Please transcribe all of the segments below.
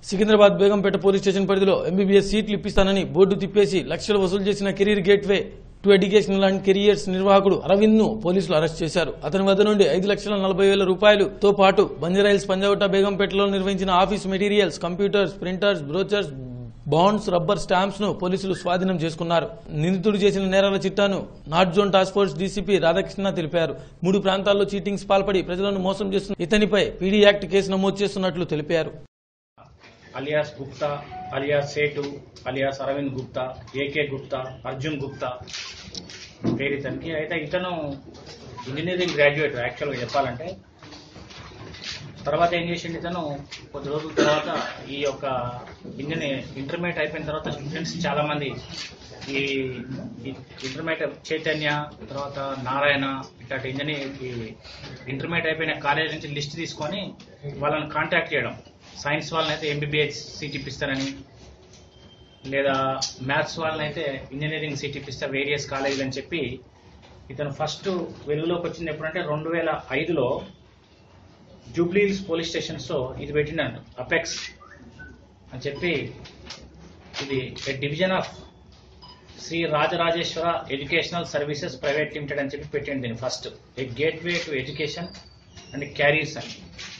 Secunderabad Begumpet police station పరిధిలో MBBS సీట్లు ఇప్పిస్తానని బోర్డు తిప్పేసి లక్షలు వసూలు చేసిన career gateway to educational and careers నిర్వాహకుడు అరవింద్ ను పోలీసులు అరెస్ట్ చేశారు అతని వద్ద నుండి ఐదు లక్షల నలభై వేల రూపాయలుతో పాటు బంజారాయిల్స్ పంజాగుట్ట బేగంపేటలో నిర్వహించిన office materials computers printers brochures bonds rubber stamps ను పోలీసులు స్వాధీనం చేసుకున్నారు నిందితుడు చేసిన నేరాల చిట్టాను north zone task force DCP Radhakrishna తెలిపారు మూడు ప్రాంతాల్లో చీటింగ్స్ పాల్పడి ప్రజలను మోసం చేస్తున్న ఇతనిపై పీడీ యాక్ట్ కేసు నమోదు చేస్తున్నట్లు తెలిపారు alias Gupta alias Sethu alias Arvind Gupta AK Gupta Arjun Gupta పేరు ఇతనికి అయితే ఇతను ఇంజనీరింగ్ గ్రాడ్యుయేట్ యాక్చువల్గా చెప్పాలంటే తర్వాత ఏం చేసిండు ఇతను కొద్ది రోజుల తర్వాత ఈ యొక్క ఇంజనీర్ ఇంటర్మీడియట్ అయిపోయిన తర్వాత స్టూడెంట్స్ చాలా మంది ఈ ఇంటర్మీడియట్ చైతన్య తర్వాత నారాయణ ఇట్లాంటి ఇంజనీర్ ఈ ఇంటర్మీడియట్ అయిపోయిన కాలేజ్ నుంచి లిస్ట్ తీసుకొని వాళ్ళని కాంటాక్ట్ చేయడం సైన్స్ వాళ్ళని అయితే ఎంబీబీఎస్ సీట్ ఇప్పిస్తారని లేదా మ్యాథ్స్ వాళ్ళని అయితే ఇంజనీరింగ్ సీట్ ఇప్పిస్తా వేరియస్ కాలేజీలు అని చెప్పి ఇతను ఫస్ట్ వెలుగులోకి వచ్చింది ఎప్పుడంటే రెండు వేల ఐదులో జూబ్లీహిల్స్ పోలీస్ స్టేషన్స్ లో ఇది పెట్టిండంట అపెక్స్ అని చెప్పి ఇది division of Shri Rajarajeshwara educational services private limited అని చెప్పి పెట్టింది దీన్ని first a gateway to education and careers అని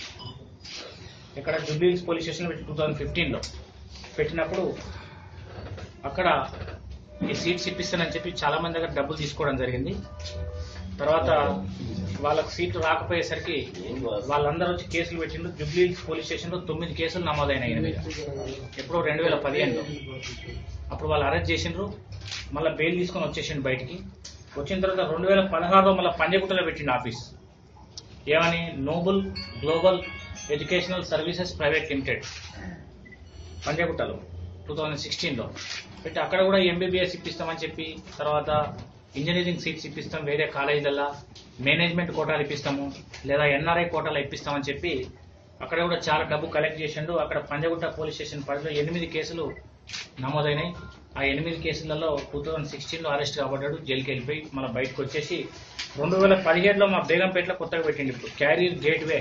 ఇక్కడ Jubilee Hills police station two thousand ఫిఫ్టీన్లో పెట్టినప్పుడు అక్కడ ఈ సీట్స్ ఇప్పిస్తానని చెప్పి చాలా మంది దగ్గర డబ్బులు తీసుకోవడం జరిగింది తర్వాత వాళ్ళకి సీట్లు రాకపోయేసరికి వాళ్ళందరూ వచ్చి కేసులు పెట్టిండ్రు జూబ్లీ పోలీస్ స్టేషన్ లో తొమ్మిది కేసులు నమోదైనాయి ఈయన మీద ఎప్పుడో రెండు వేల పదిహేనులో అప్పుడు వాళ్ళు అరెస్ట్ చేసిండ్రు మళ్ళీ బెయిల్ తీసుకొని వచ్చేసిండు బయటికి వచ్చిన తర్వాత రెండు వేల పదహారులో మళ్ళీ పంజగుట్టలో పెట్టిండు ఆఫీస్ ఏమని noble global educational services private limited పంజగుట్టలో టూ థౌజండ్ సిక్స్టీన్లో పెట్టి అక్కడ కూడా ఎంబీబీఎస్ ఇప్పిస్తామని చెప్పి తర్వాత ఇంజనీరింగ్ సీట్స్ ఇప్పిస్తాం వేరే కాలేజీలల్లో మేనేజ్మెంట్ కోటాలు ఇప్పిస్తాము లేదా ఎన్ఆర్ఐ కోటాలు ఇప్పిస్తామని చెప్పి అక్కడ కూడా చాలా డబ్బు కలెక్ట్ చేసిండు అక్కడ పంజగుట్ట పోలీస్ స్టేషన్ పరిధిలో ఎనిమిది కేసులు నమోదైనాయి ఆ ఎనిమిది కేసులలో టూ థౌజండ్ సిక్స్టీన్లో అరెస్ట్ కాబడ్డాడు జైలుకి వెళ్ళిపోయి మళ్ళీ బయటకు వచ్చేసి రెండు వేల పదిహేడులో మా బేగంపేటలో కొత్తగా పెట్టింది ఇప్పుడు career gateway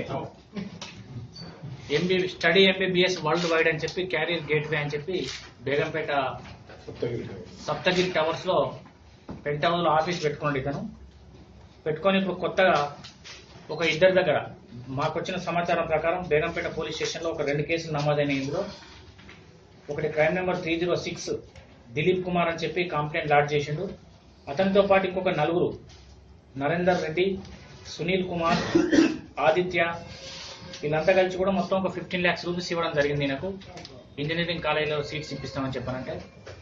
MB study MBBS world wide అని చెప్పి క్యారియర్ గేట్వే అని చెప్పి బేగంపేట సప్తగిరి టవర్స్ లో పెంట్ హౌస్ లో ఆఫీస్ పెట్టుకోండి ఇతను పెట్టుకొని ఇప్పుడు కొత్తగా ఒక ఇద్దరి దగ్గర మాకు వచ్చిన సమాచారం ప్రకారం బేగంపేట పోలీస్ స్టేషన్ లో ఒక రెండు కేసులు నమోదైన ఇందులో ఒకటి crime number three zero six Dilip Kumar అని చెప్పి కంప్లైంట్ లాడ్జ్ చేసిండు అతనితో పాటు ఇంకొక నలుగురు నరేందర్ రెడ్డి సునీల్ కుమార్ ఆదిత్య వీళ్ళంతా కలిసి కూడా మొత్తం ఒక ఫిఫ్టీన్ ల్యాక్స్ రూపీస్ ఇవ్వడం జరిగింది నాకు ఇంజనీరింగ్ కాలేజీలో సీట్స్ ఇప్పిస్తామని చెప్పానంటే